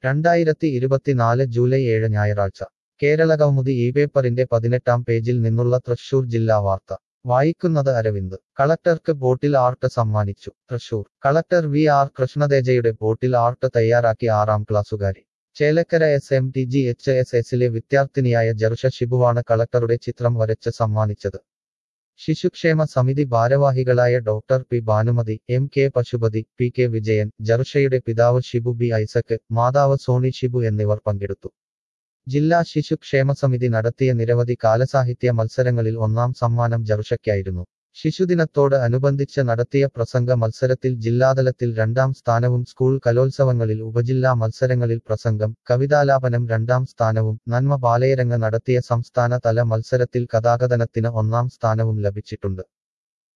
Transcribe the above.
രണ്ടായിരത്തി ഇരുപത്തിനാല് ജൂലൈ ഏഴ് ഞായറാഴ്ച കേരളകൗമുദി ഈ പേപ്പറിന്റെ പതിനെട്ടാം പേജിൽ നിന്നുള്ള തൃശൂർ ജില്ലാ വാർത്ത വായിക്കുന്നത് അരവിന്ദ് കളക്ടർക്ക് ബോട്ടിൽ ആർട്ട് സമ്മാനിച്ചു തൃശൂർ കളക്ടർ വി ആർ കൃഷ്ണതേജയുടെ ബോട്ടിൽ ആർട്ട് തയ്യാറാക്കി ആറാം ക്ലാസ്സുകാരി Chelakkara S M T G H S എസിലെ വിദ്യാർത്ഥിനിയായ ജർഷ ഷിബുവാണ് കളക്ടറുടെ ചിത്രം വരച്ച് സമ്മാനിച്ചത് ശിശുക്ഷേമ സമിതി ഭാരവാഹികളായ doctor P Bhanumathi M K Pasupathi P K Vijayan ജർഷയുടെ പിതാവ് ഷിബു ബി ഐസക് മാതാവ് സോണി ഷിബു എന്നിവർ പങ്കെടുത്തു ജില്ലാ ശിശുക്ഷേമ സമിതി നടത്തിയ നിരവധി കാലസാഹിത്യ മത്സരങ്ങളിൽ ഒന്നാം സമ്മാനം ജർഷയ്ക്കായിരുന്നു ശിശുദിനത്തോട് അനുബന്ധിച്ച് നടത്തിയ പ്രസംഗ മത്സരത്തിൽ ജില്ലാതലത്തിൽ രണ്ടാം സ്ഥാനവും സ്കൂൾ കലോത്സവങ്ങളിൽ ഉപജില്ലാ മത്സരങ്ങളിൽ പ്രസംഗം കവിതാലാപനം രണ്ടാം സ്ഥാനവും നന്മ ബാലയരങ്ങ് നടത്തിയ സംസ്ഥാന തല മത്സരത്തിൽ കഥാകഥനത്തിന് ഒന്നാം സ്ഥാനവും ലഭിച്ചിട്ടുണ്ട്